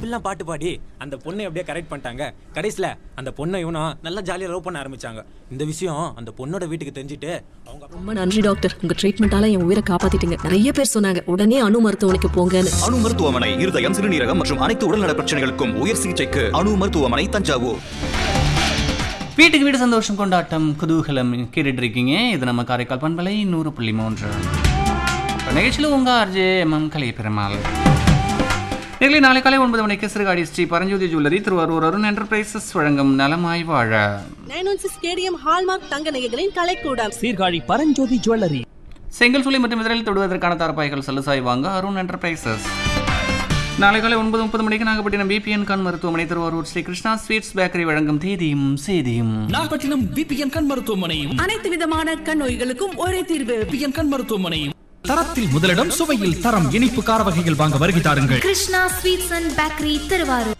நல்லா பாட்டு பாடி அந்த பொண்ணை அப்படியே கரெக்ட் பண்ணிட்டாங்க கடைசியில் அந்த பொண்ணை இவனும் நல்லா ஜாலியாக லவ் பண்ண ஆரம்பிச்சாங்க இந்த விஷயம் அந்த பொண்ணோட வீட்டுக்கு தெரிஞ்சுட்டு அவங்க ரொம்ப நன்றி டாக்டர் உங்க ட்ரீட்மெண்டால என் உயிரை காப்பாத்திட்டீங்க நிறைய பேர் சொன்னாங்க உடனே அணு மருத்துவமனைக்கு போங்கன்னு அணு மருத்துவமனை இருதயம் சிறுநீரகம் மற்றும் அனைத்து உடல்நல பிரச்சனைகளுக்கும் உயர் சிகிச்சைக்கு அணு மருத்துவமனை தஞ்சாவூர் வீட்டுக்கு வீடு சந்தோஷம் கொண்டாட்டம் குதூகலம் கேட்டுட்டு இருக்கீங்க இது நம்ம காரைக்கால் பண்பலை நூறு புள்ளி மூன்று இப்ப நிகழ்ச்சியில் உங்க ஆர்ஜே எம் கலை பெருமாள் நேரில் நாளை காலை ஒன்பது மணிக்கு சிறுகாடி ஸ்ரீ பரஞ்சோதி ஜுவல்லரி திருவாரூர் அருண் என்டர்பிரைசஸ் வழங்கும் நலமாய் வாழ nine one six KDM hallmark தங்க நகைகளின் கலைக்கூடம் சீர்காழி பரஞ்சோதி ஜுவல்லரி செங்கல் சூளை மற்றும் இதழில் தொடுவதற்கான தார்பாய்கள் சலுசாய் வாங்க அருண் என்டர்பிரைசஸ் நாளை காலை ஒன்பது முப்பது மணிக்கு நாகப்பட்டினம் பிபிஎன் கான் மருத்துவமனை திருவாரூர் ஸ்ரீ கிருஷ்ணா ஸ்வீட்ஸ் பேக்கரி வழங்கும் தேதியும் செய்தியும் நாகப்பட்டினம் பிபிஎன் கண் மருத்துவமனையும் அனைத்து விதமான கண் நோய்களுக்கும் ஒரே தீர்வு பிபிஎன் கண் மருத்துவமனையும் தரத்தில் முதலிடம் சுவையில் தரம் இனிப்பு கார வகைகள் வாங்க வருகை தாருங்கள் Krishna sweets and bakery Thiruvarur